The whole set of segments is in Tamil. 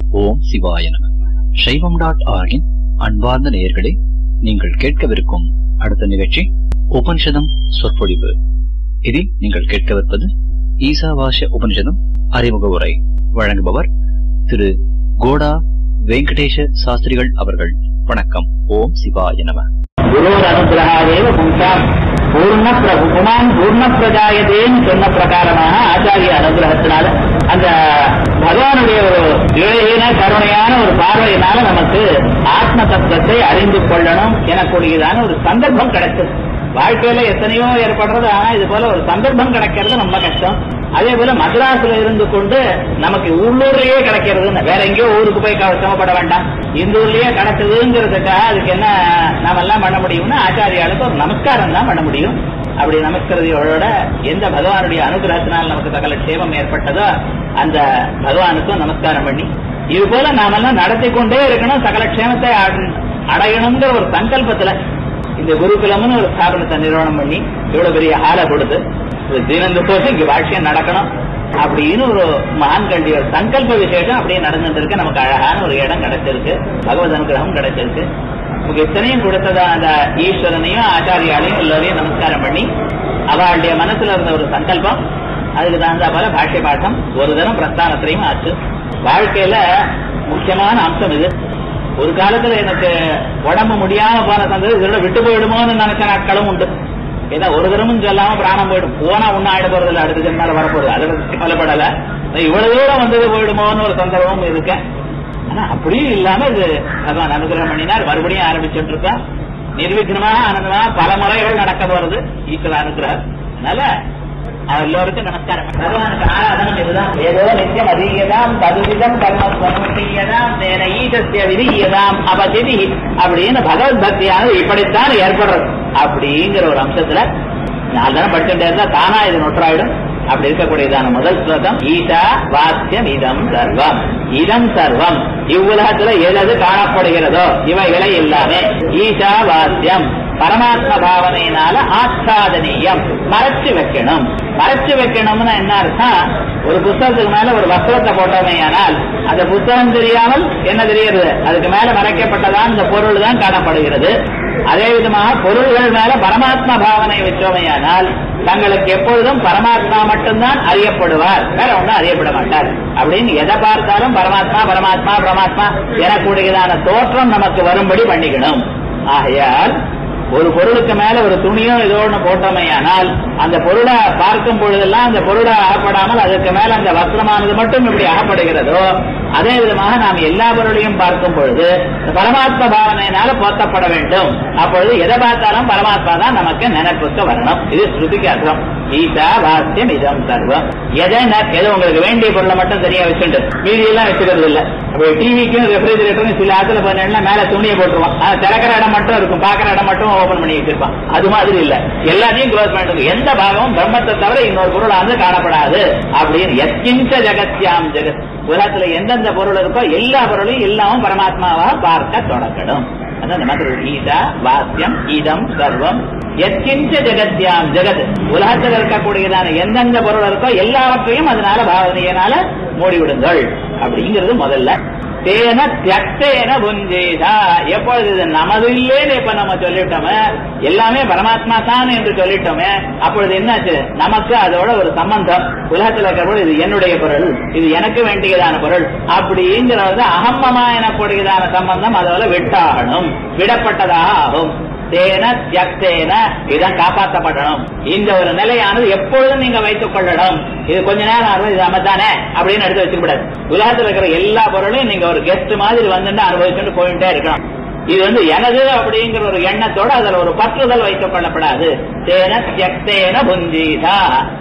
ஓம் சிவாய நம சைவம் டாட் ஆர்கின் அன்பார்ந்த நேயர்களே நீங்கள் கேட்கவிருக்கும் அடுத்த நிகழ்ச்சி உபனிஷதம் சொற்பொழிவு இதில் நீங்கள் கேட்கவிருப்பது ஈசாவாசிய உபனிஷதம் அறிமுக உரை வழங்குபவர் திரு கோடா வெங்கடேஷ சாஸ்திரிகள் அவர்கள் வணக்கம் ஓம் சிவாய நம குருவர் அனுகிரகாதேவ பும்சாம் பூர்ண பிரபு புமான் பூர்ண பிரஜாயதேன்னு சொன்ன பிரகாரமாக ஆச்சாரிய அனுகிரகத்தினால அந்த பகவானுடைய ஒரு இழையின கருணையான ஒரு பார்வையினால நமக்கு ஆத்ம தத்துவத்தை அறிந்து கொள்ளணும் எனக்கூடியதான ஒரு சந்தர்ப்பம் கிடைச்சது வாழ்க்கையில எத்தனையோ ஏற்படுறது ஆனா இது போல ஒரு சந்தர்ப்பம் கிடைக்கிறது ரொம்ப கஷ்டம் அதே போல மദ്രാஸ்ல இருந்து கொண்டு நமக்கு உள்ளூர்லயே கிடைக்கிறது வேற எங்கேயோ ஊருக்கு போய் க- சிரமப்பட வேண்டாம் இந்த ஊர்லயே கிடைச்சதுங்கிறதுக்காக அதுக்கு என்ன நாம எல்லாம் பண்ண முடியும்னா ஆச்சாரியாளுக்கு ஒரு நமஸ்காரம் தான் பண்ண முடியும் அப்படி நமஸ்கரதியோட எந்த பகவானுடைய அனுகிரகத்தினால் நமக்கு சகல க்ஷேமம் ஏற்பட்டதோ அந்த பகவானுக்கும் நமஸ்காரம் பண்ணி இது போல நாமெல்லாம் நடத்தி கொண்டே இருக்கணும் சகல க்ஷேமத்தை அட- அடையணுங்கிற ஒரு சங்கல்பத்துல இந்த குருகுலம்னு ஒரு ஸ்தாபனத்தை நிறுவனம் பண்ணி இவ்வளவு பெரிய ஆளை கொடுத்து ஒரு தினந்தோறும் இங்க வாழ்க்கையம் நடக்கணும் அப்படின்னு ஒரு மகான்களுடைய ஒரு சங்கல்ப விசேஷம் அப்படியே நடந்துட்டு இருக்கு நமக்கு அழகான ஒரு இடம் கிடைச்சிருக்கு பகவத் அனுகிரகம் கிடைச்சிருக்கு நமக்கு இத்தனையும் கொடுத்ததா அந்த ஈஸ்வரனையும் ஆச்சாரியாலையும் எல்லாரையும் நமஸ்காரம் பண்ணி அவளுடைய மனசுல இருந்த ஒரு சங்கல்பம் அதுக்கு தகுந்த போல பாஷ்ய பாட்டம் ஒரு தரம் பிரஸ்தானத்திலையும் ஆச்சு வாழ்க்கையில முக்கியமான அம்சம் இது ஒரு காலத்துல எனக்கு உடம்பு முடியாம போன சந்தது இதோட விட்டு போயிடுமோன்னு நினைச்ச நாட்களும் உண்டு ஏன்னா ஒரு தரமும் சொல்லாம பிராணம் போயிடும் போனா ஒன்னும் ஆயிட போறது இல்ல அடுத்த ஜென்மால வரப்போகுது அதை பத்தி கவலைப்படல நான் இவ்வளவு தூரம் வந்தது போயிடுமோன்னு ஒரு சந்தர்ப்பமும் இருக்கேன் ஆனா அப்படியும் இல்லாம இது பகவான் அனுகிரகம் பண்ணினார் மறுபடியும் ஆரம்பிச்சுட்டு இருக்கேன் நிர்விக்னமாக ஆனந்தமா பல முறைகள் நடக்க போறது ஈஸ்வர அனுகிரகம் அதனால எல்லோருக்கும் நமஸ்காரம் பகவானுக்கு ஆராதனம் இதுதான் ஏதோ நித்தியம் அதீயதாம் ததுவிதம் கர்ம ஸ்வனுஷ்டீயதாம் தேன ஈசஸ்ய விதீயதாம் அபதிதி அப்படின்னு பகவத் பக்தியானது இப்படித்தான் ஏற்படுறது அப்படிங்கிற ஒரு அம்சத்துல நான் தானே படிச்சுட்டே இருந்தா தானா இது நொற்றாயிடும் அப்படி இருக்கக்கூடியதான முதல் ஸ்லோகம் ஈஷா வாக்கியம் இதம் சர்வம் இதம் சர்வம் இவ்வுலகத்துல எது காணப்படுகிறதோ இவைகளை எல்லாமே ஈஷா வாக்கியம் பரமாத்ம பாவனையினால ஆச்சாதனீயம் மறைச்சு வைக்கணும் மறைச்சு வைக்கணும்னு என்ன அர்த்தம் ஒரு புத்தகத்துக்கு மேல ஒரு வஸ்திரத்தை போட்டோமே ஆனால் அந்த புத்தகம் தெரியாமல் என்ன தெரிகிறது அதுக்கு மேல மறைக்கப்பட்டதான் இந்த பொருள் தான் காணப்படுகிறது அதே விதமாக பொருள்கள் மேல பரமாத்மா பாவனை வச்சோமையானால் தங்களுக்கு எப்பொழுதும் பரமாத்மா மட்டும்தான் அறியப்படுவார் வேற ஒன்றும் அறியப்பட மாட்டார் அப்படின்னு எதை பார்த்தாலும் பரமாத்மா பரமாத்மா பரமாத்மா எனக்கூடியதான தோற்றம் நமக்கு வரும்படி பண்ணிக்கணும் ஆகையால் ஒரு பொருளுக்கு மேல ஒரு துணியோ ஏதோ ஒண்ணு போட்டோமையானால் அந்த பொருளை பார்க்கும் பொழுதெல்லாம் அந்த பொருளை அகப்படாமல் அதுக்கு மேல அந்த வஸ்திரமானது மட்டும் இப்படி அகப்படுகிறதோ அதே விதமாக நாம் எல்லா பொருளையும் பார்க்கும் பொழுது இந்த பரமாத்ம பாவனையினால போத்தப்பட வேண்டும் அப்பொழுது எதை பார்த்தாலும் பரமாத்மா தான் நமக்கு நினைப்புக்கு வரணும் இது ஸ்ருதிக்கு அர்த்தம் ஈசா வாக்கியம் இதம் சர்வம் எதை ந- எது உங்களுக்கு வேண்டிய பொருளை மட்டும் சரியா வச்சுட்டு மீதி எல்லாம் வச்சுக்கிறது இல்ல அப்படி டிவிக்கும் ரெஃப்ரிஜரேட்டரும் சில ஆத்துல பண்ணா மேல துணியை போட்டுருவான் அது திறக்கிற இடம் மட்டும் இருக்கும் பாக்குற இடம் மட்டும் ஓபன் பண்ணி வச்சிருப்பான் அது மாதிரி இல்ல எல்லாத்தையும் க்ளோஸ் பண்ணிட்டு எந்த பாகமும் பிரம்மத்தை தவிர இன்னொரு பொருளானது காணப்படாது அப்படின்னு எத்கிஞ்ச ஜெகத்யாம் ஜெகத் உலகத்துல எந்தெந்த பொருள் இருக்கோ எல்லா பொருளையும் எல்லாமும் பரமாத்மாவாக பார்க்க தொடங்கணும் அதான் இந்த மாதிரி ஈசா வாக்கியம் இதம் சர்வம் எத்கிஞ்ச ஜெகத்யாம் ஜெகத் உலகத்தில் இருக்கக்கூடியதான எந்தெந்த பொருள் இருக்கோ எல்லாவற்றையும் அதனால பாவனையினால மூடிவிடுங்கள் அப்படிங்கிறது முதல்ல தேன தியக்தேன புஞ்சேதா எப்பொழுது இது நமது இல்லேன்னு இப்ப நம்ம சொல்லிட்டோமே எல்லாமே பரமாத்மா தான் என்று சொல்லிட்டோமே அப்பொழுது என்னாச்சு நமக்கு அதோட ஒரு சம்பந்தம் உலகத்தில் இருக்கிற பொருள் இது என்னுடைய பொருள் இது எனக்கு வேண்டியதான பொருள் அப்படிங்கிறது அகம்மமா எனக்கூடியதான சம்பந்தம் அதோட விட்டாகணும் விடப்பட்டதாக ஆகும் தேன தியக்தேன இதான் காப்பாற்றப்படணும் இந்த ஒரு நிலையானது எப்பொழுதும் நீங்க வைத்துக் கொள்ளணும் இது கொஞ்ச நேரம் ஆகும் இது நமதானே அப்படின்னு எடுத்து வச்சுக்கூடாது உலகத்தில் இருக்கிற எல்லா பொருளையும் நீங்க ஒரு கெஸ்ட் மாதிரி வந்துட்டு அனுபவிச்சுட்டு போயிட்டே இருக்கணும் இது வந்து எனது அப்படிங்கிற ஒரு எண்ணத்தோட அதுல ஒரு பற்றுதல் வைத்துக் கொள்ளப்படாது தேன தியக்தேன புஞ்சீதா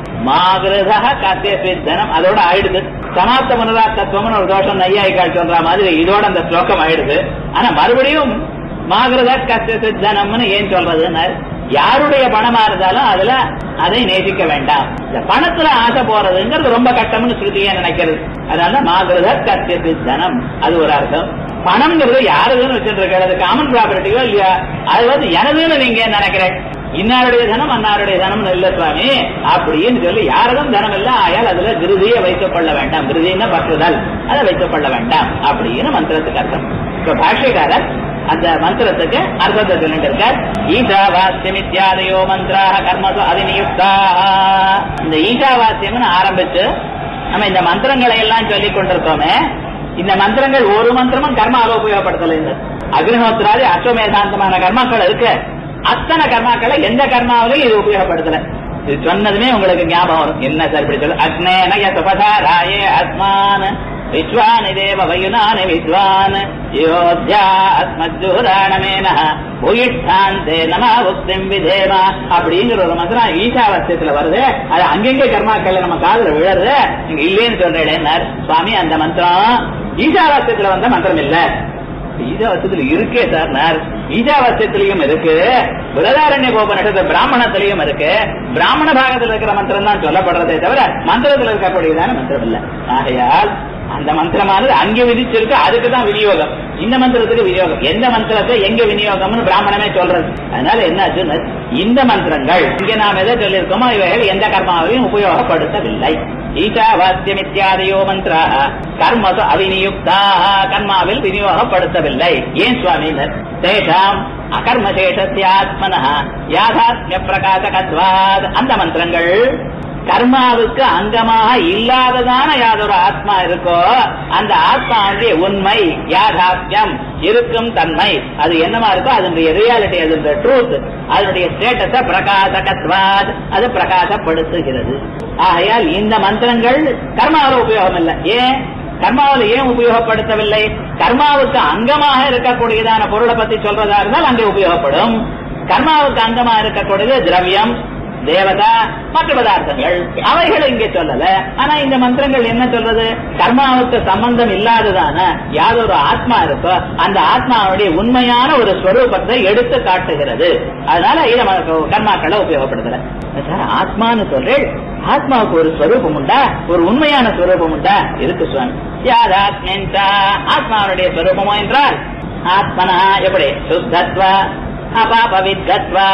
மாகிருதா கத்திய சித்தனம் அதோட ஆயிடுது சமாப்த மனதா தத்துவம்னு ஒரு தோஷம் நையாயிக்கால் சொல்ற மாதிரி இதோட அந்த ஸ்லோகம் ஆயிடுது ஆனா மறுபடியும் மாகிருத கத்திய சித்தனம்னு ஏன் சொல்றதுன்னு யாருடைய பணமா இருந்தாலும் அதுல அதை நேசிக்க வேண்டாம் இந்த பணத்துல ஆசை போறதுங்கிறது ரொம்ப கட்டம்னு ஸ்ருதியா நினைக்கிறது அதனால மாகிருத கத்திய சித்தனம் அது ஒரு அர்த்தம் பணம்ங்கிறது யாருதுன்னு வச்சுட்டு இருக்காரு அது காமன் ப்ராப்பர்ட்டியோ இல்லையா அது வந்து எனதுன்னு நீங்க ஏன் நினைக்கிறேன் இன்னாருடைய தனம் அன்னாருடைய தனம் இல்ல சுவாமி அப்படின்னு சொல்லி யாருக்கும் தனம் இல்ல ஆயால் அதுல விருதியை வைத்துக் கொள்ள வேண்டாம் விருதின்னா பற்றுதல் அதை வைத்துக் கொள்ள வேண்டாம் அப்படின்னு மந்திரத்துக்கு அர்த்தம் இப்ப பாஷ்யக்காரர் அந்த மந்திரத்துக்கு அர்த்தத்தை சொல்லிட்டு இருக்கார் ஈஷாவாஸ்யமித்யாதயோ மந்திராக கர்மசு அதிநியுக்தா இந்த ஈஷாவாஸ்யம்னு ஆரம்பிச்சு நம்ம இந்த மந்திரங்களை எல்லாம் சொல்லிக் கொண்டிருக்கோமே இந்த மந்திரங்கள் ஒரு மந்திரமும் கர்மாவை உபயோகப்படுத்தல இந்த அக்னிஹோத்திராதி அஸ்வமேதாந்தமான கர்மாக்கள் இருக்கு அத்தனை கர்மாக்களை எந்த கர்மாவிலையும் இது உபயோகப்படுத்தல இது சொன்னதுமே உங்களுக்கு ஞாபகம் வரும் என்ன சார் இப்படி சொல்லு அக்னேன யசுபசாராயே அஸ்மான் விஸ்வானி தேவ வயுனானி வித்வான் யோத்யா அஸ்மஜூராணமேன உயிஷ்டாந்தே நம உக்திம் விதேமா அப்படிங்கிற ஒரு மந்திரம் ஈஷாவசியத்துல வருது அது அங்கெங்க கர்மாக்கள் நம்ம காதுல விழறது நீங்க இல்லேன்னு சொல்றேன் சுவாமி அந்த மந்திரம் ஈஷாவாசியத்துல வந்த மந்திரம் இல்ல ஈஜாவாசியத்துல இருக்கே சார் நார் ஈஜாவாசியத்திலையும் இருக்கு பிரதாரண்ய கோபனிஷத்து பிராமணத்திலையும் இருக்கு பிராமண பாகத்தில் இருக்கிற மந்திரம் தான் சொல்லப்படுறதே தவிர மந்திரத்தில் இருக்கக்கூடியதான மந்திரம் இல்ல ஆகையால் அந்த மந்திரமானது அங்கே விதிச்சிருக்கு அதுக்கு தான் விநியோகம் இந்த மந்திரத்துக்கு விநியோகம் எந்த மந்திரத்தை எங்க விநியோகம்னு பிராமணமே சொல்றது அதனால என்னாச்சுன்னு இந்த மந்திரங்கள் இங்க நாம் எதை சொல்லியிருக்கோமோ இவைகள் எந்த கர்மாவையும் உபயோகப்படுத்தவில்லை ஈஷாவாஸ்யமித்யாதயோ மந்திரா கர்மசு அவிநியுக்தா கர்மாவில் விநியோகப்படுத்தவில்லை ஏன் சுவாமினர் தேஷாம் அகர்மசேஷஸ்யாத்மன யாதாத்மிய பிரகாசகத்வாத் அந்த மந்திரங்கள் கர்மாவுக்கு அங்கமாக இல்லாததான யாதொரு ஆத்மா இருக்கோ அந்த ஆத்மாவுடைய உண்மை யாதாத்யம் இருக்கும் தன்மை அது என்னமா இருக்கோ அதனுடைய ரியாலிட்டி அதனுடைய ட்ரூத் அதனுடைய ஸ்டேட்டஸ பிரகாசகத்வாத் அது பிரகாசப்படுத்துகிறது ஆகையால் இந்த மந்திரங்கள் கர்மாவில் உபயோகம் இல்லை ஏன் கர்மாவில் ஏன் உபயோகப்படுத்தவில்லை கர்மாவுக்கு அங்கமாக இருக்கக்கூடியதான பொருளை பத்தி சொல்றதா இருந்தால் அங்கே உபயோகப்படும் கர்மாவுக்கு அங்கமா இருக்கக்கூடியது திரவியம் தேவதா மற்ற பதார்த்தங்கள் அவைகள் இங்கே சொல்லல ஆனா இந்த மந்திரங்கள் என்ன சொல்றது கர்மாவுக்கு சம்பந்தம் இல்லாததான யாதொரு ஆத்மா இருக்கோ அந்த ஆத்மாவுடைய உண்மையான ஒரு ஸ்வரூபத்தை எடுத்து காட்டுகிறது அதனால இதை நமக்கு கர்மாக்களை உபயோகப்படுத்தல சார் ஆத்மான்னு சொல்றேன் ஆத்மாவுக்கு ஒரு ஸ்வரூபம் உண்டா ஒரு உண்மையான ஸ்வரூபம் உண்டா இருக்கு சுவாமி யாதாத்மேந்தா ஆத்மாவுடைய ஸ்வரூபமோ என்றால் ஆத்மனா எப்படி சுத்தத்வா அபாபவித்வா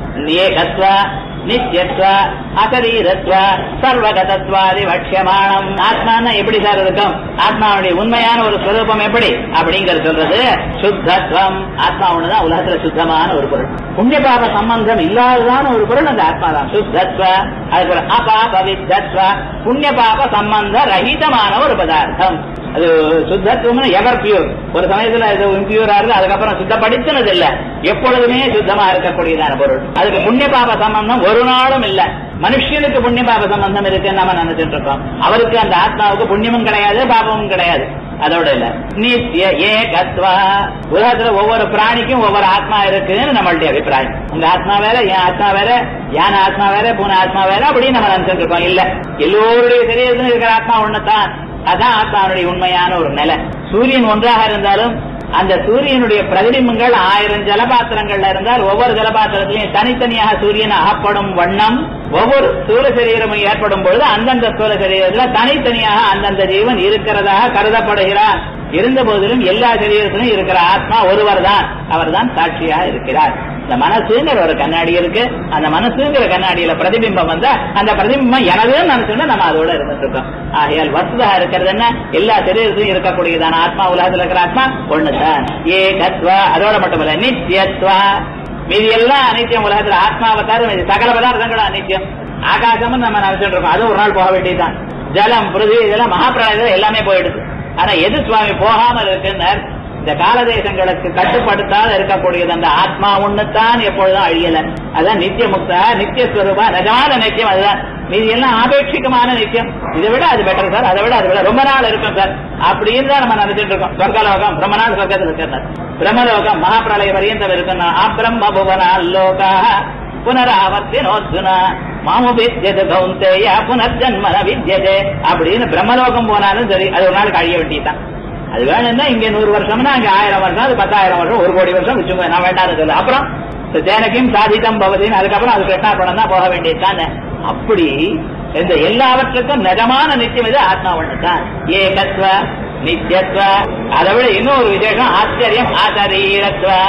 ஏகத்வ நித்தியத்வ அசரீரத்வ சர்வகதத்வாதி வட்சியமானம் ஆத்மானா எப்படி சார் இருக்கும் ஆத்மாவுடைய உண்மையான ஒரு ஸ்வரூபம் எப்படி அப்படிங்கறது சொல்றது சுத்தத்வம் ஆத்மா ஒண்ணுதான் உலகத்துல சுத்தமான ஒரு பொருள் புண்ணிய பாப சம்பந்தம் இல்லாததான ஒரு பொருள் அந்த ஆத்மா தான் சுத்தத்வ அதுக்கு அபாபவித்வ புண்ணிய பாப சம்பந்த ரஹிதமான ஒரு பதார்த்தம் அது சுத்தத்துவம் எவர் பியூர் ஒரு சமயத்துல இது இம்பியூரா இருக்கு அதுக்கப்புறம் சுத்தப்படுத்தினது இல்ல எப்பொழுதுமே சுத்தமா இருக்கக்கூடியதான பொருள் அதுக்கு புண்ணிய பாப சம்பந்தம் ஒரு நாளும் இல்ல மனுஷனுக்கு புண்ணிய பாப சம்பந்தம் இருக்குன்னு நம்ம நினைச்சிட்டு இருக்கோம் அவருக்கு அந்த ஆத்மாவுக்கு புண்ணியமும் கிடையாது பாபமும் கிடையாது அதோட இல்ல நித்திய ஏகத்வா உலகத்துல ஒவ்வொரு பிராணிக்கும் ஒவ்வொரு ஆத்மா இருக்குன்னு நம்மளுடைய அபிப்பிராயம் உங்க ஆத்மா வேற என் ஆத்மா வேற யானை ஆத்மா வேற பூனை ஆத்மா வேற அப்படின்னு நம்ம நினைச்சிட்டு இருக்கோம் இல்ல எல்லோருடைய சரீரத்திலும் இருக்கிற ஆத்மா ஒண்ணுதான் அதான் ஆத்மாவுடைய உண்மையான ஒரு நிலை சூரியன் ஒன்றாக இருந்தாலும் அந்த சூரியனுடைய பிரதிபிம்பங்கள் ஆயிரம் ஜலபாத்திரங்கள்ல இருந்தால் ஒவ்வொரு ஜலபாத்திரத்திலையும் தனித்தனியாக சூரியன் அகப்படும் வண்ணம் ஒவ்வொரு ஸ்தூல சரீரமும் ஏற்படும் பொழுது அந்தந்த ஸ்தூல சரீரத்துல தனித்தனியாக அந்தந்த ஜீவன் இருக்கிறதாக கருதப்படுகிறார் இருந்த போதிலும் எல்லா சரீரத்திலும் இருக்கிற ஆத்மா ஒருவர் தான் அவர் தான் சாட்சியாக இருக்கிறார் இந்த மனசுங்கிற ஒரு கண்ணாடி இருக்கு அந்த மனசுங்கிற கண்ணாடியில பிரதிபிம்பம் வந்தா அந்த பிரதிபிம்பம் எனதுன்னு நினைச்சோம்னா நம்ம அதோட இருந்துட்டு இருக்கோம் ஆகையால் வசுதா இருக்கிறது என்ன எல்லா சரீரத்திலும் இருக்கக்கூடியதான ஆத்மா உலகத்துல இருக்கிற ஆத்மா ஒண்ணுதான் ஏ கத்வா அதோட மட்டுமல்ல நித்தியத்வா மீதி எல்லாம் அனித்தியம் உலகத்துல ஆத்மாவை தவிர இது சகல பதார்த்தங்களும் அனித்தியம் ஆகாசமும் நம்ம நினைச்சிட்டு இருக்கோம் அது ஒரு நாள் போக வேண்டியதுதான் ஜலம் பிருதிவி இதெல்லாம் மகாபிரளயத்துல எல்லாமே போயிடுது ஆனா எது சுவாமி போகாமல் இருக்குன்னு இந்த காலதேசங்களுக்கு கட்டுப்படுத்தாத இருக்கக்கூடியது அந்த ஆத்மா ஒண்ணுத்தான் எப்பொழுதும் அழியல அதான் நித்திய முக்தா நித்திய ஸ்வரூபா நிஜமான நித்தியம் அதுதான் மீதி எல்லாம் ஆபேட்சிகமான நித்தியம் இதை விட அது பெட்டர் சார் அதை விட அதை விட ரொம்ப நாள் இருக்கும் சார் அப்படின்னு தான் நம்ம நினைச்சிட்டு இருக்கோம் சொர்க்கலோகம் ரொம்ப நாள் சொர்க்கத்தில் இருக்கிறார் பிரம்மலோகம் மகாபிரளய பரியந்தம் இருக்கணும் அப்ரம்ம புவனா லோகா புனராவர்த்தினோர்ஜுன மாமுபித்யது கௌந்தேய புனர்ஜன்மன வித்யதே அப்படின்னு பிரம்மலோகம் போனாலும் சரி அது ஒரு நாளுக்கு அழிய வேண்டியதுதான் அது வேணும்னா இங்க நூறு வருஷம்னா அங்க ஆயிரம் வருஷம் அது பத்தாயிரம் வருஷம் ஒரு கோடி வருஷம் வச்சுக்கோங்க நான் வேண்டாம்னு சொல்லு அப்புறம் தேனக்கும் சாதிதம் பவதின்னு அதுக்கப்புறம் அது கிருஷ்ணாபடம் தான் போக வேண்டியது தானே அப்படி இந்த எல்லாவற்றுக்கும் நிஜமான நித்தியம் இது ஆத்மா ஒண்ணு தான் ஏகத்வ நித்தியத்வ அதை விட இன்னொரு விசேஷம் ஆச்சரியம் ஆச்சரியத்வ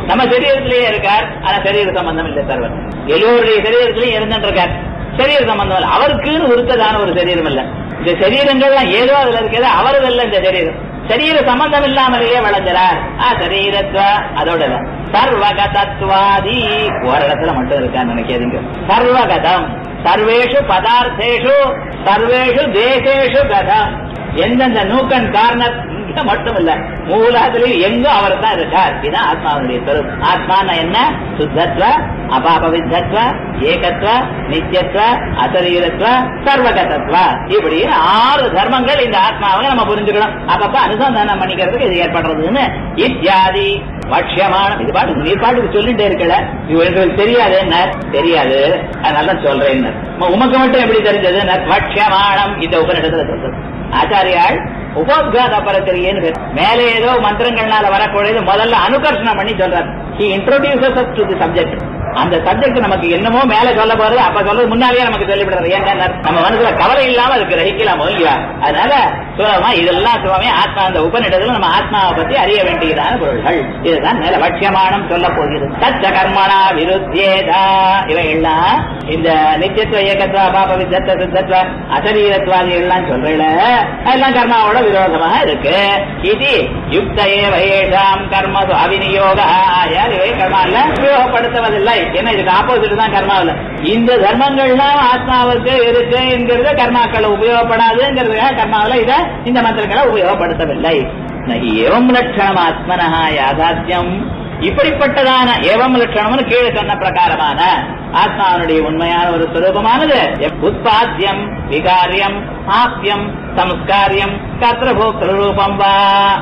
நம்ம சரீரத்திலேயே இருக்கார் ஆனா சரீர சம்பந்தம் இல்லை சர்வர் எல்லோருடைய சரீரத்திலையும் இருந்துட்டு இருக்கார் சரீர சம்பந்தம் இல்லை அவருக்குன்னு உருத்ததான ஒரு சரீரம் இல்ல இந்த சரீரங்கள்லாம் ஏதோ அதுல இருக்கிறது அவரது இல்ல இந்த சரீரம் சரீர சம்பந்தம் இல்லாமலேயே வளர்ந்துறார் ஆ சரீரத்வ அதோட இல்ல. சர்வகதத்வாதி ஒரு இடத்துல மட்டும் இருக்கான்னு நினைக்காதீங்க சர்வகதம் சர்வேஷு பதார்த்தேஷு சர்வேஷு தேசேஷு கதம் எந்தெந்த நூக்கன் கார்னர் இங்க மட்டும் இல்ல மூலாத்திலையும் எங்கும் அவர் தான் இருக்கார் இதுதான் ஆத்மாவுடைய பெரும் ஆத்மான என்ன சுத்தத்வ அபாபவித்தத்வ ஏகத்வ நித்தியத்வ அசரீரத்வ சர்வகதத்வ இப்படி ஆறு தர்மங்கள் இந்த ஆத்மாவை நம்ம புரிஞ்சுக்கணும் அப்பப்ப அனுசந்தானம் பண்ணிக்கிறதுக்கு இது ஏற்படுறதுன்னு இத்தியாதி பட்சியமான இது பாட்டு நீ பாட்டுக்கு சொல்லிட்டே இருக்கல இவங்களுக்கு தெரியாது என்ன தெரியாது அதனால தான் சொல்றேன் உமக்கு மட்டும் எப்படி தெரிஞ்சது பட்சியமானம் இந்த உபநிடத்துல சொல்றது ஆச்சாரியால் உபோத்காத பரத்திரியன்னு பேர் மேலே ஏதோ மந்திரங்கள்னால வரக்கூடியது முதல்ல அனுகர்ஷணம் பண்ணி சொல்றாரு he introduces to the subject அந்த சப்ஜெக்ட் நமக்கு என்னமோ மேல சொல்ல போறது அப்ப சொல்றது முன்னாலேயே நமக்கு சொல்லிவிடுறது ஏன்னா நம்ம மனசுல கவலை இல்லாம அதுக்கு ரசிக்கலாமோ இல்லையா அதனால சுலமா இதெல்லாம் சுலமே ஆத்மா அந்த உபநிடத்துல நம்ம ஆத்மாவை பத்தி அறிய வேண்டியதான பொருள்கள் இதுதான் மேல பட்சியமானம் சொல்ல போகிறது தச்ச கர்மணா விருத்தியேதா இவையெல்லாம் இந்த நித்தியத்துவ ஏகத்துவ அபாப வித்தத்துவ சித்தத்துவ அசரீரத்வாதி எல்லாம் சொல்றீங்கள அதெல்லாம் கர்மாவோட விரோதமாக இருக்கு இது யுக்த ஏவேஷாம் கர்ம அவிநியோக யார் இவை கர்மால உபயோகப்படுத்துவதில்லை என்ன இதுக்கு ஆப்போசிட் தான் கர்மாவில் இந்த தர்மங்கள்லாம் ஆத்மாவுக்கு இருக்கு என்கிறது கர்மாக்கள் உபயோகப்படாதுங்கிறதுக்காக கர்மாவில் இதை இந்த மந்திரங்களை உபயோகப்படுத்தவில்லை நகி ஏவம் லட்சணம் ஆத்மனஹா யாதாத்யம் இப்படிப்பட்டதான ஏவம் லட்சணம்னு கீழே சொன்ன பிரகாரமான ஆத்மாவனுடைய உண்மையான ஒரு சுரூபமானது உத்பாத்தியம் விகாரியம் ஆப்யம் சம்ஸ்காரியம் கத்திரபோக்திரூபம் வா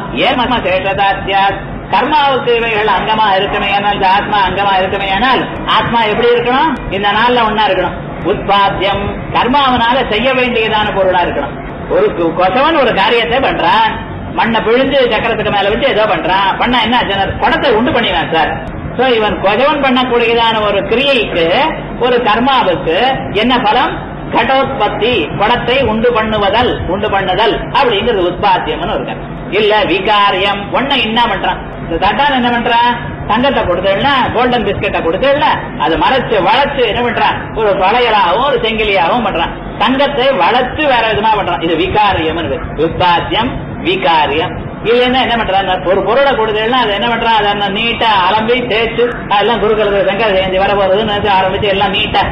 ஏம சேஷதாத்தியாத் கர்மாவுக்கு இவைகள் அங்கமா இருக்குமேயானால் இந்த ஆத்மா அங்கமா இருக்குமேயானால் ஆத்மா எப்படி இருக்கணும் இந்த நாள்ல ஒன்னா இருக்கணும் உத்பாத்தியம் கர்மாவனால செய்ய வேண்டியதான பொருளா இருக்கணும் ஒரு கு- கொசவன் ஒரு காரியத்தை பண்றான் மண்ணை பிழிஞ்சு சக்கரத்துக்கு மேல விட்டு ஏதோ பண்றான் பண்ணா என்ன ஆச்சுன்னா குடத்தை உண்டு பண்ணினான் சார் சோ இவன் கொஜவன் பண்ணக்கூடியதான ஒரு கிரியைக்கு ஒரு கர்மாவுக்கு என்ன பலம் கடோத்பத்தி குடத்தை உண்டு பண்ணுவதல் உண்டு பண்ணுதல் அப்படிங்கிறது உத்பாத்தியம்னு ஒரு கருத்து. இல்ல விகாரியம் ஒன்ன என்ன பண்றான் இந்த தட்டான் என்ன பண்றான் தங்கத்தை கொடுத்தா கோல்டன் பிஸ்கட்டை கொடுத்தா அதை மறைச்சு வளைச்சு என்ன பண்றான் ஒரு வளையலாகவும் ஒரு செங்கிலியாகவும் பண்றான் தங்கத்தை வளைச்சு வேற விதமா பண்றான் இது விகாரியம் உத்பாத்தியம் விகாரியம் இல்லைன்னா என்ன பண்றாங்க ஒரு பொருளை கொடுத்தா அது என்ன பண்றான் அதை என்ன நீட்டா அலம்பி தேய்ச்சு அதெல்லாம் குறுக்கிறது வெங்காய ஜெயந்தி வர போறதுன்னு ஆரம்பிச்சு எல்லாம் நீட்டா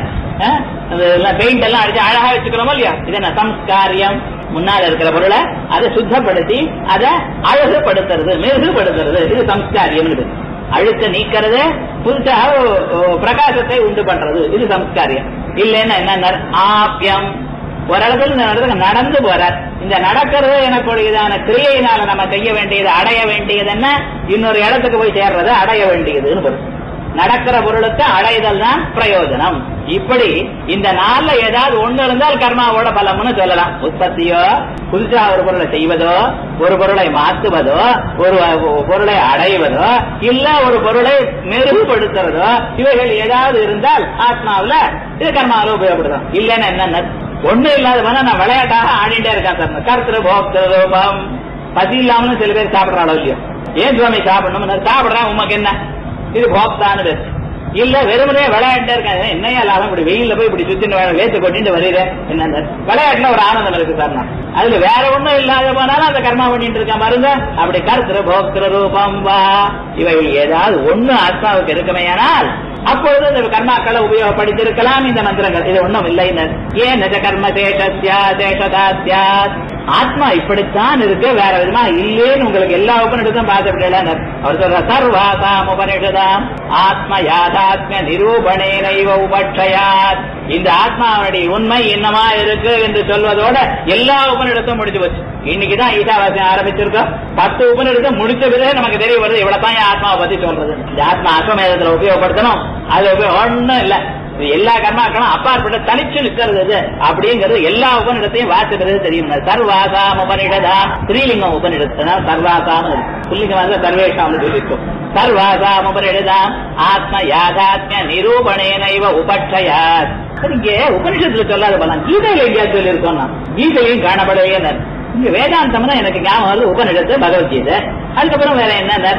பெயிண்ட் எல்லாம் அடிச்சு அழகா வச்சுக்கிறோமோ இல்லையா இது என்ன சம்ஸ்காரியம் முன்னால இருக்கிற பொருளை அதை சுத்தப்படுத்தி அதை அழகுபடுத்துறது மெருகுபடுத்துறது இது சம்ஸ்காரியம் அழுக்க நீக்கிறது புதுசாக ஓ- ஓ- பிரகாசத்தை உண்டு பண்றது இது சம்ஸ்காரியம் இல்லைன்னா என்ன ஆப்பியம் ஒரு இடத்துல இந்த இடத்துக்கு நடந்து போறார் இந்த நடக்கிறது எனக்குரியதான கிரியையினால நம்ம செய்ய வேண்டியது அடைய வேண்டியது என்ன இன்னொரு இடத்துக்கு போய் சேர்றது அடைய வேண்டியதுன்னு பொருள் நடக்கிற பொருளுக்கு அடைதல் தான் பிரயோஜனம் இப்படி இந்த நாள்ல ஏதாவது ஒண்ணு இருந்தால் கர்மாவோட பலம்னு சொல்லலாம் உற்பத்தியோ புதுசா ஒரு பொருளை செய்வதோ ஒரு பொருளை மாற்றுவதோ ஒரு அஹ், பொருளை அடைவதோ இல்ல ஒரு பொருளை மெருகுபடுத்துறதோ இவைகள் ஏதாவது இருந்தால் ஆத்மாவுல இது கர்மாவில உபயோகப்படுத்தும் இல்லைன்னா என்ன ஒண்ணு இல்லாத போனா நான் விளையாட்டாக ஆடிட்டே இருக்கேன் சார் கருத்துரு போக்திரு ரூபம் பசி இல்லாமலும் சில பேர் சாப்பிடறாளோ இல்லையோ ஏன் சுவாமி சாப்பிடணும் சாப்பிடுறேன் உமக்கு என்ன இது போக்தான்னு பேரு இல்ல வெறுமனே விளையாட்டே இருக்காங்க என்னையா லாபம் இப்படி வெயில்ல போய் இப்படி சுத்தி வேத்து கொட்டிட்டு வருது என்ன விளையாட்டுல ஒரு ஆனந்தம் இருக்கு சார் நான் அதுல வேற ஒண்ணும் இல்லாத போனாலும் அந்த கர்மா பண்ணிட்டு இருக்க பாருங்க அப்படி கருத்துரு போக்திரு ரூபம் வா இவைகள் ஏதாவது ஒண்ணு ஆத்மாவுக்கு இருக்குமேயானால் அப்பொழுது இந்த கர்மாக்களை உபயோகப்படுத்தியிருக்கலாம் இந்த மந்திரங்கள் இது ஒண்ணும் இல்லை ஏன் நஜ கர்ம சேஷஸ்யா சேஷதாத்யாத் ஆத்மா இப்படித்தான் இருக்கு வேற விதமா இல்லேன்னு உங்களுக்கு எல்லா உபனிஷத்தும் பார்த்துவிடல அவர் சொல்ற சர்வாசாம் உபனிஷதாம் ஆத்ம யாதாத்ம நிரூபணேனைவ உபட்சயாத் இந்த ஆத்மாவுடைய உண்மை என்னமா இருக்கு என்று சொல்வதோட எல்லா உபனிடத்தும் முடிஞ்சு போச்சு இன்னைக்குதான் ஈசாவாசியம் ஆரம்பிச்சிருக்கோம் பத்து உபனிடத்தும் முடிச்ச பிறகு நமக்கு தெரிய வருது இவ்வளவுதான் என் ஆத்மாவை பத்தி சொல்றது இந்த ஆத்மா அஸ்வமேதத்துல உபயோகப்படுத்தணும் அது உபயோக- ஒண்ணும் இல்ல இது எல்லா கர்மாக்களும் அப்பாற்பட்ட தனிச்சு நிக்கிறது இது அப்படிங்கிறது எல்லா உபனிடத்தையும் வாசிக்கிறது தெரியும் சர்வாசாம் உபனிடதாம் ஸ்ரீலிங்கம் உபனிடத்தான் சர்வாசாம் புல்லிங்கமாக சர்வேஷாம் சொல்லியிருக்கும் சர்வாசாம் உபனிடதாம் ஆத்ம யாதாத்ம நிரூபணேனைவ உபட்சயாத் இங்க உபனிஷத்துல சொல்லாத பலம் கீதையில எங்கேயா சொல்லியிருக்கோம் நான் கீதையிலையும் காணப்படவே இங்க வேதாந்தம்னா எனக்கு ஞாபகம் வருது உபனிடத்து பகவத்கீதை அதுக்கப்புறம் வேற என்ன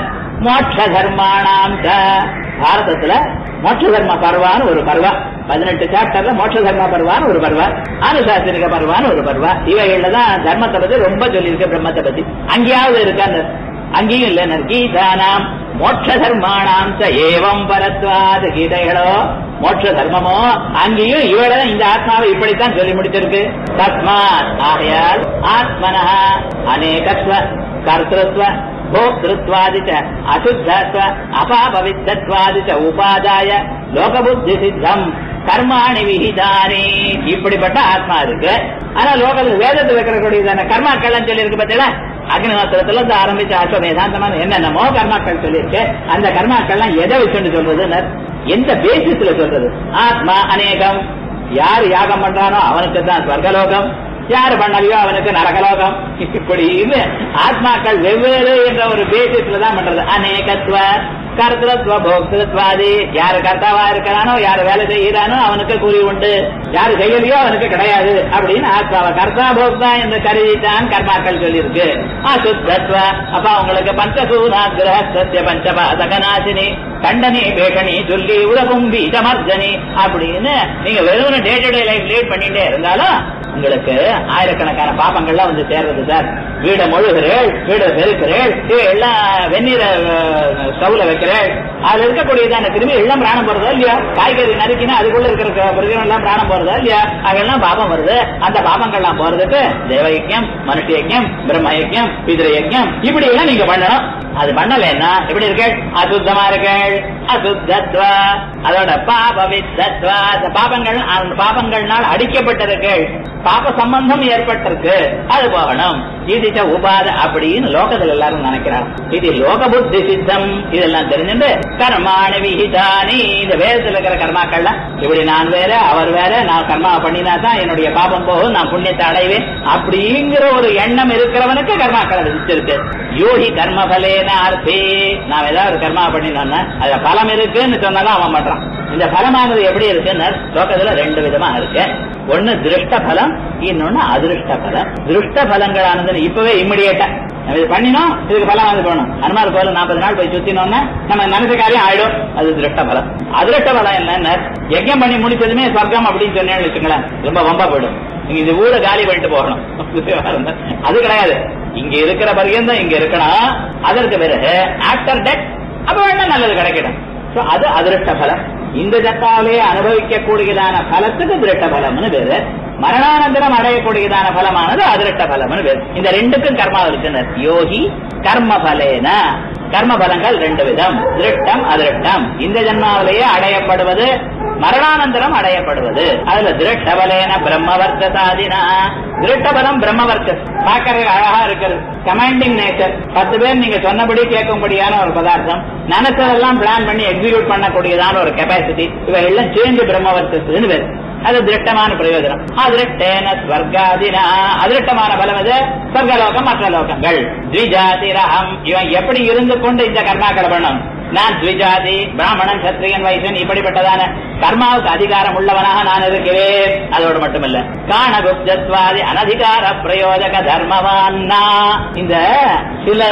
மோட்ச தர்மானாம் ச. பாரதத்துல மோட்ச தர்ம பர்வான்னு ஒரு பர்வா பதினெட்டு சாப்டர்ல மோட்ச தர்ம பர்வான்னு ஒரு பர்வா அனுசாசனிக பர்வான்னு ஒரு பர்வா இவைகள்ல தான் தர்மத்தை பத்தி ரொம்ப சொல்லியிருக்கு பிரம்மத்தை பத்தி அங்கேயாவது இருக்காங்க அங்கேயும் இல்ல கீதானாம் மோட்ச தர்மானாம் ச ஏவம் பரத்வாத கீதைகளோ மோட்ச தர்மமோ அங்கேயும் இவள இந்த ஆத்மாவை இப்படித்தான் சொல்லி முடிச்சிருக்கு தஸ்மாத் ஆகையால் ஆத்மனः அநேகத்வ கர்த்தத்வ भोक्तृत्वादि च अशुद्धत्व अपापविद्धत्वादि च उपादाय லோகபுத்தி சித்தம் கர்மாணி விகிதானி இப்படிப்பட்ட ஆத்மா இருக்கு ஆனா லோகத்துல வேதத்தில் இருக்கக்கூடியதான கர்மாக்கள்லாம் சொல்லி இருக்கு பார்த்தீங்களா அக்னிஹோத்திரத்துல இருந்து ஆரம்பிச்ச அஸ்வமேதாந்தமான என்னென்னமோ கர்மாக்கள் சொல்லியிருக்கு அந்த கர்மாக்கள்லாம் எதை வச்சுட்டு சொல்றதுன்னு எந்த பேசிஸ்ல சொல்றது ஆத்மா அநேகம் யார் யாகம் பண்றானோ அவனுக்கு தான் ஸ்வர்கலோகம் யார் பண்ணலையோ அவனுக்கு நரகலோகம் இப்படின்னு ஆத்மாக்கள் வெவ்வேறு என்ற ஒரு பேசிஸ்ல தான் பண்றது அநேகத்துவ கர்த்தத்வ போக்திருத்வாதி யாரு கர்த்தாவா இருக்கிறானோ யாரு வேலை செய்யறானோ அவனுக்கு கூலி உண்டு யாரு செய்யலையோ அவனுக்கு கிடையாது அப்படின்னு ஆத்மாவை கர்த்தா போக்தா என்று கருதித்தான் கர்மாக்கள் சொல்லியிருக்கு அசுத்தத்வ அப்ப அவங்களுக்கு பஞ்சசூனா கிரகஸ்திய பஞ்சபாதகநாசினி கண்டனி பேஷணி சொல்லி உலகும் பீஜமர்ஜனி அப்படின்னு நீங்க வெறும் day to day life lead பண்ணிட்டே இருந்தாலும் உங்களுக்கு ஆயிரக்கணக்கான பாப்பங்கள்லாம் வந்து சேர்றது சார் வீடை மொழுகிறேள் வீடை பெருக்கிறேள் எல்லாம் வெந்நீரை ஸ்டவ்ல வைக்கிறேள் அதுல இருக்கக்கூடியதான கிருமி எல்லாம் பிராணம் போறதா இல்லையா காய்கறி நறுக்கினா அதுக்குள்ள இருக்கிற பிரஜனம் எல்லாம் பிராணம் போறதா இல்லையா அதெல்லாம் பாபம் வருது அந்த பாபங்கள்லாம் போறதுக்கு தேவ யஜ்யம் மனுஷ யஜ்யம் பிரம்ம யஜ்யம் பிதிர யஜ்யம் இப்படி எல்லாம் நீங்க பண்ணணும் அது பண்ணலைன்னா எப்படி இருக்கு அசுத்தமா இருக்கள் அசுத்தத்வா அதோட பாபவித்தத்வா அந்த பாபங்கள் அந்த பாபங்கள்னால் அடிக்கப்பட்டிருக்கள் பாப சம்பந்தம் ஏற்பட்டிருக்கு அது போகணும் இது உபாத அப்படின்னு லோகத்துல எல்லாரும் நினைக்கிறாங்க இது லோக புத்தி சித்தம் இதெல்லாம் தெரிஞ்சுட்டு கர்மான விகிதானி இந்த வேதத்துல இருக்கிற கர்மாக்கள்லாம் இப்படி நான் வேற அவர் வேற நான் கர்மா பண்ணினா தான் என்னுடைய பாபம் போகும் நான் புண்ணியத்தை அடைவேன் அப்படிங்கிற ஒரு எண்ணம் இருக்கிறவனுக்கு கர்மாக்களை விதிச்சிருக்கு யோகி கர்ம பலேன அர்த்தே நான் ஏதாவது ஒரு கர்மா பண்ணினோன்னா அதுல பலம் இருக்குன்னு சொன்னாலும் அவன் பண்றான் இந்த பலமானது எப்படி இருக்குன்னு லோகத்துல ரெண்டு விதமா இருக்கு ஒண்ணு திருஷ்ட பலம் இன்னொன்னு அதிருஷ்ட பலம் திருஷ்ட பலங்களானது இப்பவே இம்மிடியேட்டா நம்ம இது பண்ணினோம் இதுக்கு பலம் வந்து போகணும் அனுமார் கோல நாற்பது நாள் போய் சுத்தினோம்னா நம்ம நினைச்ச காரியம் ஆயிடும் அது திருஷ்ட பலம் அதிருஷ்ட பலம் என்னன்னா யஜ்யம் பண்ணி முடிச்சதுமே சொர்க்கம் அப்படின்னு சொன்னேன்னு வச்சுங்களேன் ரொம்ப வம்பா போயிடும் நீங்க இந்த ஊரை காலி பண்ணிட்டு போகணும் அது கிடையாது இங்க இருக்கிற பரியந்தம் இங்க இருக்கணும் அதற்கு பிறகு ஆஃப்டர் டெத் அப்ப வேணா நல்லது கிடைக்கணும் So, அது அதிருஷ்ட பலம் இந்த ஜத்தாவிலே அனுபவிக்க கூடியதான பலத்துக்கு திருஷ்ட பலம்னு பேரு மரணானந்தரம் அடையக்கூடியதான பலமானது அதிருஷ்ட பலம்னு பேரு இந்த ரெண்டுக்கும் கர்மா இருக்குனர் யோகி கர்ம பலேன கர்ம பலங்கள் ரெண்டு விதம் திருஷ்டம் அதிருஷ்டம் இந்த ஜன்மாவிலேயே அடையப்படுவது மரணானந்தரம் அடையப்படுவது அதுல திருஷ்டபலேன பிரம்மவர்த்தசாதினா திருஷ்டபலம் பிரம்மவர்த்தஸ் பார்க்கறது அழகா இருக்கிறது கமாண்டிங் நேச்சர் பத்து பேர் நீங்க சொன்னபடி கேட்கும்படியான ஒரு பதார்த்தம் நினைச்சதெல்லாம் பிளான் பண்ணி எக்ஸிக்யூட் பண்ணக்கூடியதான ஒரு கெப்பாசிட்டி இவை எல்லாம் சேர்ந்து பிரம்மவர்த்தஸ்னு பேரு அது திருஷ்டமான பிரயோஜனம் அதிருஷ்டேன ஸ்வர்காதினா அதிருஷ்டமான பலம் இது ஸ்வர்கலோகம் மற்ற லோகங்கள் த்விஜாதிரகம் இவன் எப்படி இருந்து கொண்டு இந்த கர்மாக்களை பண்ணும் நான் த்விஜாதி பிராமணன் சத்திரியன் வைசன் இப்படிப்பட்டதான கர்மாவுக்கு அதிகாரம் உள்ளவனாக நான் இருக்கிறேன் அதோடு மட்டுமல்ல காணகுப்தத்வாதி அனதிகார பிரயோஜக தர்மவான்னா இந்த சில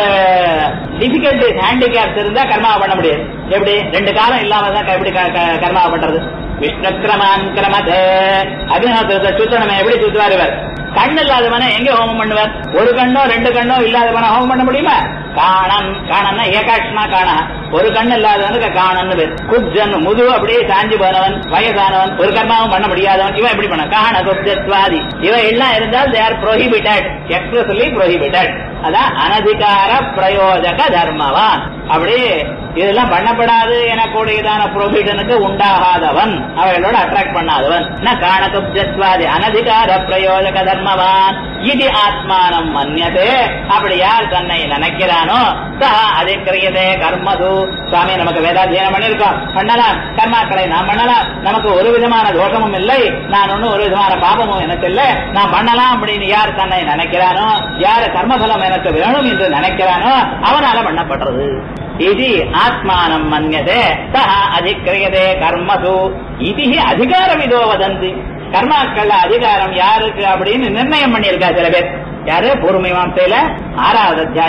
டிபிகல்டிஸ் ஹேண்டிகேப்ஸ் இருந்தா கர்மாவை பண்ண முடியாது எப்படி ரெண்டு காலம் இல்லாம தான் எப்படி க- க- கர்மாவை பண்றது விஷ்ணு கிரமான் கிரமத அக்னிஹோத்திரத்தை சுத்தனமே எப்படி சுத்துவார் இவர் கண் இல்லாதவன எங்க ஹோமம் பண்ணுவார் ஒரு கண்ணோ ரெண்டு கண்ணோ இல்லாதவன ஹோமம் பண்ண முடியுமா காணன் காணன்னா ஏகாட்சமா காண ஒரு கண்ணு இல்லாதவனுக்கு காணன்னு பேர் குப்ஜன் முதுகு அப்படியே சாஞ்சி போனவன் வயசானவன் ஒரு கர்மாவும் பண்ண முடியாதவன் இவன் எப்படி பண்ண காண குப்ஜத்வாதி இவன் எல்லாம் இருந்தால் they are prohibited expressly prohibited அதான் அனதிகார பிரயோஜக தர்மவான் அப்படி இதெல்லாம் பண்ணப்படாது எனக்கூடியதான புரோபிடனுக்கு உண்டாகாதவன் அவர்களோட அட்ராக்ட் பண்ணாதவன் ந காணகுப்ஜத்வாதி அனதிகார பிரயோஜக தர்மவான் இது ஆத்மானம் மன்யதே அப்படி யார் தன்னை நினைக்கிறானோ சா அதிக்கிரியதே கர்மது சுவாமி நமக்கு வேதாத்தியனம் பண்ணிருக்கோம் பண்ணலாம் கர்மாக்களை நாம் பண்ணலாம் நமக்கு ஒரு விதமான தோஷமும் இல்லை நான் ஒன்னும் ஒரு விதமான பாபமும் எனக்கு இல்லை நான் பண்ணலாம் அப்படின்னு யார் தன்னை நினைக்கிறானோ யார் கர்மபலம் எனக்கு வேணும் என்று நினைக்கிறானோ அவனால பண்ணப்படுறது இது ஆத்மானம் மன்யதே சஹ அதிக்கிரியதே கர்மசு இது அதிகாரமிதோ வதந்தி கர்மாக்கள் அதிகாரம் யாருக்கு அப்படின்னு நிர்ணயம் பண்ணியிருக்கா சில பேர் யாரு பூர்வ மீமாசையில ஆறாவது அத்தியாயம்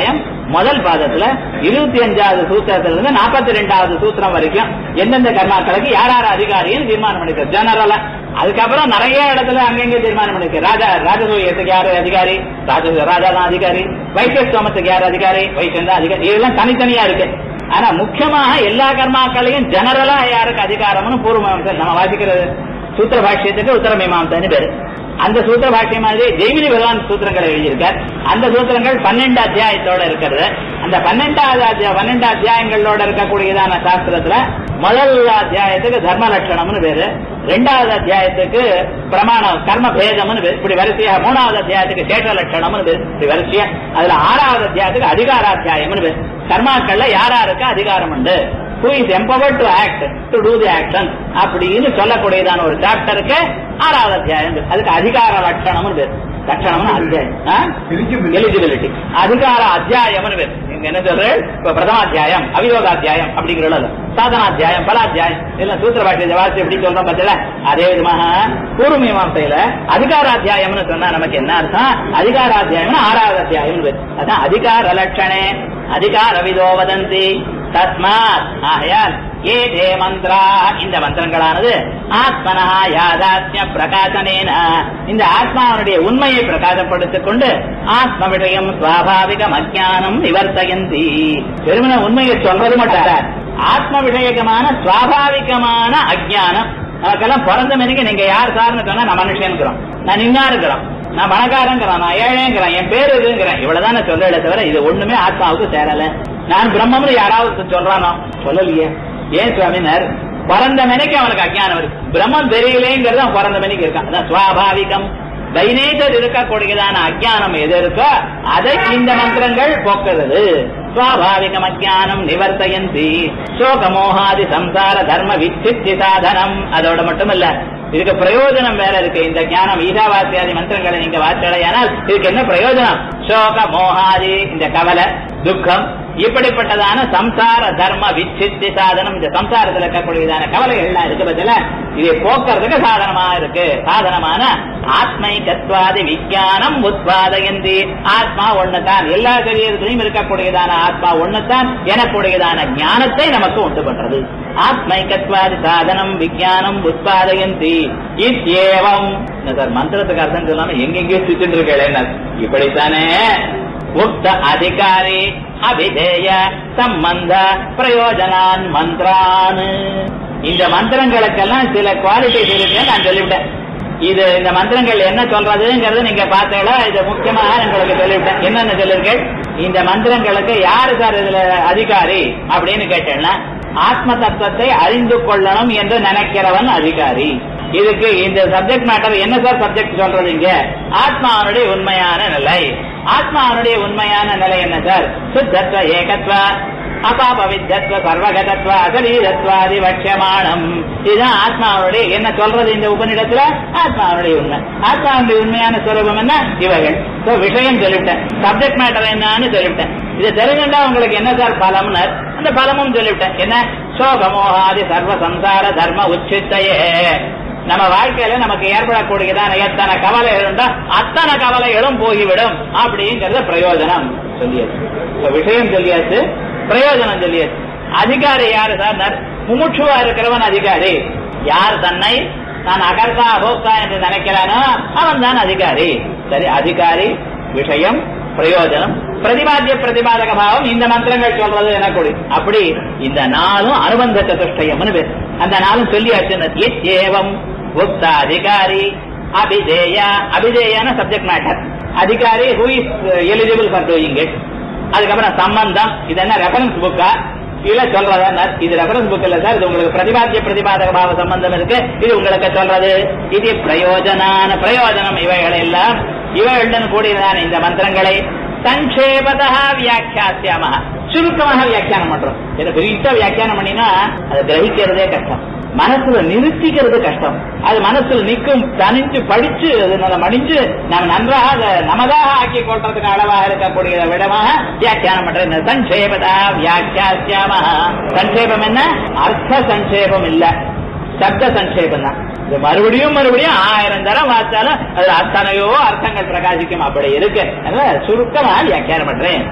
முதல் பாதத்துல இருபத்தி அஞ்சாவது சூத்திரத்துல இருந்து நாற்பத்தி ரெண்டாவது சூத்திரம் வரைக்கும் எந்தெந்த கர்மாக்களுக்கு யார் யார் அதிகாரின்னு தீர்மானம் பண்ணிருக்க ஜெனரலா அதுக்கப்புறம் நிறைய இடத்துல அங்கங்க தீர்மானம் பண்ணிருக்கு ராஜா ராஜசூயத்துக்கு யாரு அதிகாரி ராஜ ராஜா தான் அதிகாரி வைத்தியஸ்தோமத்துக்கு யார் அதிகாரி வைத்தியம் தான் அதிகாரி இதெல்லாம் தனித்தனியா இருக்கு ஆனா முக்கியமாக எல்லா கர்மாக்களையும் ஜெனரலா யாருக்கு அதிகாரம்னு பூர்வமீமாசை நம்ம வாசிக்கிறது சூத்திர பாஷ்யத்துக்கு உத்தர மீமாசைன்னு பேரு அந்த சூத்திர பாஷ்யம் மாதிரி ஜெய்மினி பகவான் சூத்திரங்களை எழுதியிருக்கார் அந்த சூத்திரங்கள் பன்னெண்டு அத்தியாயத்தோட இருக்கிறது அந்த பன்னெண்டாவது அத்தியா- பன்னெண்டு அத்தியாயங்களோட இருக்கக்கூடியதான சாஸ்திரத்துல முதல் அத்தியாயத்துக்கு தர்ம லட்சணம்னு பேரு ரெண்டாவது அத்தியாயத்துக்கு பிரமாணம் கர்ம பேதம்னு பேரு இப்படி வரிசையா மூணாவது அத்தியாயத்துக்கு சேஷ லட்சணம்னு பேரு இப்படி வரிசையா அதுல ஆறாவது அத்தியாயத்துக்கு அதிகாராத்தியாயம்னு பேரு கர்மாக்கள்ல யாராருக்கு அதிகாரம் உண்டு who is empowered to act to do the action அப்படின்னு சொல்லக்கூடியதான ஒரு சாப்டருக்கு ஆறாவது அத்தியாயம் அதுக்கு அதிகார லட்சணம்னு பேர் லட்சணம்னு அத்தியாயம் எலிஜிபிலிட்டி அதிகார அத்தியாயம்னு பேர் நீங்க என்ன சொல்றேன் இப்ப பிரதமாத்தியாயம் அவியோகாத்தியாயம் அப்படிங்கிறத சாதனாத்தியாயம் பலாத்தியாயம் இல்ல சூத்திர பாட்டிய வாசி எப்படி சொல்றோம் பார்த்தல அதே விதமாக பூர்வ மீமாசையில அதிகாராத்தியாயம்னு சொன்னா நமக்கு என்ன அர்த்தம் அதிகாராத்தியாயம்னு ஆறாவது அத்தியாயம் பேர் அதான் அதிகார லட்சணே அதிகார விதோ வதந்தி தஸ்மாத் ஆகையால் ஏ தே மந்திரா இந்த மந்திரங்களானது ஆத்மனா யாதாத்ய பிரகாசனேன இந்த ஆத்மாவனுடைய உண்மையை பிரகாசப்படுத்திக் கொண்டு ஆத்ம விஷயம் சுவாபாவிகம் அஜானம் நிவர்த்தயந்தி வெறுமன உண்மையை சொல்றது மட்டும் இல்ல. ஆத்ம விஷயகமான சுவாபாவிகமான அஜானம் நமக்கெல்லாம் பிறந்த மணிக்கு நீங்க யார் சார்னு சொன்னா நான் மனுஷன்கிறோம் நான் நின்னா இருக்கிறோம் நான் பணக்காரங்கிறேன் நான் ஏழைங்கிறேன் என் பேரு இதுங்கிறேன் இவ்வளவுதான் சொல்லல தவிர இது ஒண்ணுமே ஆத்மாவுக்கு சேரல நான் பிரம்மம்னு யாராவது சொல்றானோ சொல்லலையே ஏன் சுவாமினர் பிறந்த மணிக்கு அவனுக்கு அஜ்ஞானம் இருக்கு பிரம்மம் தெரியலேங்கிறது அவன் பிறந்த மணிக்கு இருக்கான் அதான் சுவாபாவிகம் தைநேச்சர் இருக்கக்கூடியதான அஜ்ஞானம் எது இருக்கோ அதை இந்த மந்திரங்கள் போக்குறது சுவாபாவிகம் அஜ்ஞானம் நிவர்த்தயந்தி சோகமோகாதி சம்சார தர்ம விச்சித்தி சாதனம் அதோட மட்டுமல்ல இதுக்கு பிரயோஜனம் வேற இருக்கு இந்த ஞானம் ஈசாவாசியாதி மந்திரங்களை நீங்க வாசிடையானால் இதுக்கு என்ன பிரயோஜனம் சோக மோகாதி இந்த கவலை துக்கம் இப்படிப்பட்டதான சம்சார தர்ம விச்சித்தி சாதனம் இந்த சம்சாரத்தில் இருக்கக்கூடியதான கவலைகள்லாம் இருக்கு பதில இதை போக்குறதுக்கு சாதனமா இருக்கு சாதனமான ஆத்மை தத்வாதி விஞ்ஞானம் உத்பாதயந்தி ஆத்மா ஒண்ணுதான் எல்லா சரீரத்திலையும் இருக்கக்கூடியதான ஆத்மா ஒண்ணுதான் எனக்கூடியதான ஞானத்தை நமக்கு உண்டு பண்றது ஆத்மைகத்வாதி சாதனம் விஞ்ஞானம் உத்பாதயந்தி இத்யேவம் என்ன சார் மந்திரத்துக்கு அர்த்தம் சொல்லாம எங்கெங்கேயோ சுத்திட்டு இருக்கேன் இப்படித்தானே உக்த அதிகாரி அபிதேய சம்பந்த பிரயோஜனான் மந்திரான் இந்த மந்திரங்களுக்கெல்லாம் சில குவாலிட்டிஸ் இருக்கு நான் சொல்லிவிட்டேன் இது இந்த மந்திரங்கள் என்ன சொல்றதுங்கிறது நீங்க பார்த்தீங்களா இது முக்கியமாக உங்களுக்கு சொல்லிவிட்டேன் என்னென்ன சொல்லிருக்கேன் இந்த மந்திரங்களுக்கு யாரு சார் இதுல அதிகாரி அப்படின்னு கேட்டேன்னா ஆத்ம தத்துவத்தை அறிந்து கொள்ளணும் என்று நினைக்கிறவன் அதிகாரி இதுக்கு இந்த சப்ஜெக்ட் மேட்டர் என்ன சார் சப்ஜெக்ட் சொல்றது இங்க ஆத்மாவனுடைய உண்மையான நிலை ஆத்மாவனுடைய உண்மையான நிலை என்ன சார் சுத்தத்வ ஏகத்வ அபாபவித்தத்வ சர்வகதத்வ அசரீரத்வாதி வட்சமானம் இதுதான் ஆத்மாவனுடைய என்ன சொல்றது இந்த உபநிடத்துல ஆத்மாவனுடைய உண்மை ஆத்மாவுடைய உண்மையான சுரூபம் என்ன இவைகள் So, விஷயம் சொல்லிவிட்டேன் சப்ஜெக்ட் மேட்டர் என்னன்னு சொல்லிவிட்டேன் இது தெரிஞ்சுட்டா உங்களுக்கு என்ன சார் பலம்னர் அந்த பலமும் சொல்லிவிட்டேன் என்ன சோகமோகாதி சர்வ சம்சார தர்ம உச்சித்தையே நம்ம வாழ்க்கையில நமக்கு ஏற்படக்கூடியதான எத்தனை கவலைகள் உண்டோ அத்தனை கவலைகளும் போய்விடும் அப்படிங்கறது பிரயோஜனம் சொல்லியாச்சு இப்ப விஷயம் சொல்லியாச்சு பிரயோஜனம் சொல்லியாச்சு அதிகாரி யாரு சார் முமுட்சுவா இருக்கிறவன் அதிகாரி யார் தன்னை நான் அகர்த்தா அபோக்தா என்று நினைக்கிறானோ அவன் தான் அதிகாரி சரி அதிகாரி விஷயம் பிரயோஜனம் பிரதிபாத்திய பிரதிபாதக பாவம் இந்த மந்திரங்கள் சொல்றது எனக்குடி அப்படி இந்த நாளும் அனுபந்த சதுஷ்டயம்னு பேர் அந்த நாளும் சொல்லியாச்சு ஏவம் உக்த அதிகாரி அபிதேயா அபிதேயான சப்ஜெக்ட் மேட்டர் அதிகாரி who is eligible for doing it அதுக்கப்புறம் சம்பந்தம் இது என்ன ரெஃபரன்ஸ் புக்கா இல்ல சொல்றதா இது ரெஃபரன்ஸ் புக் இல்ல சார் இது உங்களுக்கு பிரதிபாத்திய பிரதிபாதக பாவ சம்பந்தம் இருக்கு இது உங்களுக்கு சொல்றது இது பிரயோஜனான பிரயோஜனம் இவைகள் எல்லாம் இவைகளுடன் கூடியதான இந்த மந்திரங்களை சங்கேபதா வியாக்கியாசியாம சுருக்கமாக வியாக்கியானம் பண்றோம் இதை பெரிய வியாக்கியானம் பண்ணினா அதை கிரகிக்கிறதே கஷ்டம் மனசுல நிறுத்திக்கிறது கஷ்டம் அது மனசுல நிற்கும் தனிஞ்சு படிச்சு அது நல்ல மடிஞ்சு நம்ம நன்றாக அதை நமதாக ஆக்கி கொள்றதுக்கு அளவாக இருக்கக்கூடிய விடமாக வியாக்கியானம் பண்றது சங்கேபதா வியாக்கியாசியாம சங்கேபம் என்ன அர்த்த சங்கேபம் இல்ல சப்த சங்கேபம் தான் இது மறுபடியும் மறுபடியும் ஆயிரம் தரம் வாச்சாலும் அதுல அத்தனையோ அர்த்தங்கள் பிரகாசிக்கும் அப்படி இருக்கு அதனால சுருக்கமா வியாக்கியானம் பண்றேன்